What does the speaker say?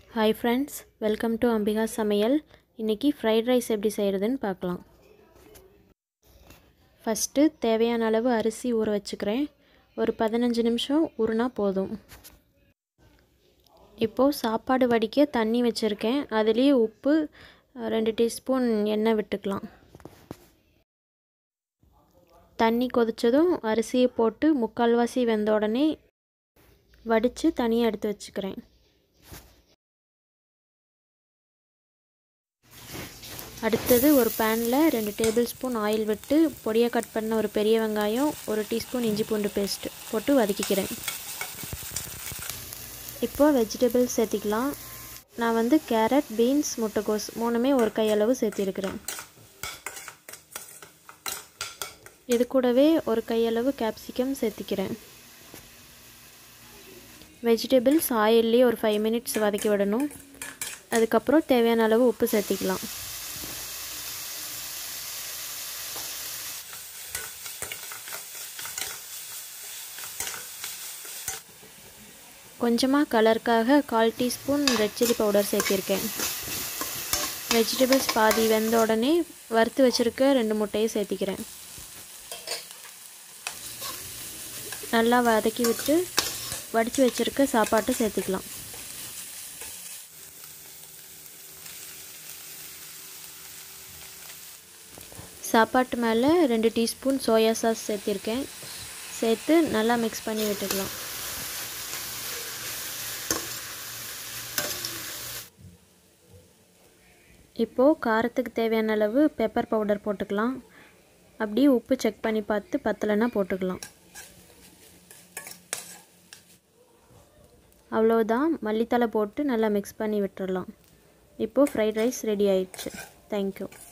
hi friends welcome to Ambika சமையல் இன்றைக்கி fried rice எப்படி செய்கிறதுன்னு பார்க்கலாம் ஃபஸ்ட்டு தேவையான அளவு அரிசி ஊற வச்சுக்கிறேன் ஒரு பதினஞ்சு நிமிஷம் ஊறுனா போதும் இப்போது சாப்பாடு வடிக்க தண்ணி வச்சுருக்கேன் அதுலேயே உப்பு ரெண்டு டீஸ்பூன் எண்ணெய் விட்டுக்கலாம் தண்ணி கொதித்ததும் அரிசியை போட்டு முக்கால்வாசி வெந்த உடனே வடித்து தனியாக எடுத்து வச்சுக்கிறேன் அடுத்தது ஒரு பேனில் ரெண்டு டேபிள் ஸ்பூன் ஆயில் விட்டு பொடியாக கட் பண்ண ஒரு பெரிய வெங்காயம் ஒரு டீஸ்பூன் இஞ்சி பூண்டு பேஸ்ட்டு போட்டு வதக்கிக்கிறேன் இப்போது வெஜிடபிள்ஸ் சேர்த்திக்கலாம் நான் வந்து கேரட் பீன்ஸ் முட்டைக்கோஸ் மூணுமே ஒரு கையளவு சேர்த்திருக்கிறேன் இது கூடவே ஒரு கையளவு கேப்சிகம் சேர்த்திக்கிறேன் வெஜிடபிள்ஸ் ஆயிலே ஒரு ஃபைவ் மினிட்ஸ் வதக்கி விடணும் அதுக்கப்புறம் தேவையான அளவு உப்பு சேர்த்திக்கலாம் கொஞ்சமாக கலருக்காக கால் டீஸ்பூன் ரெட் சில்லி பவுடர் சேர்த்திருக்கேன் வெஜிடபிள்ஸ் பாதி வெந்த உடனே வறுத்து வச்சுருக்க ரெண்டு முட்டையை சேர்த்திக்கிறேன் நல்லா வதக்கி விட்டு வடித்து வச்சுருக்க சாப்பாட்டை சேர்த்துக்கலாம் சாப்பாட்டு மேலே ரெண்டு டீஸ்பூன் சோயா சாஸ் சேர்த்திருக்கேன் சேர்த்து நல்லா மிக்ஸ் பண்ணி விட்டுக்கலாம் இப்போது காரத்துக்கு தேவையான அளவு பெப்பர் பவுடர் போட்டுக்கலாம் அப்படியே உப்பு செக் பண்ணி பார்த்து பத்தலைன்னா போட்டுக்கலாம் அவ்வளோதான் மல்லித்தலை போட்டு நல்லா மிக்ஸ் பண்ணி விட்டுறலாம் இப்போது ஃப்ரைட் ரைஸ் ரெடி ஆயிடுச்சு தேங்க்யூ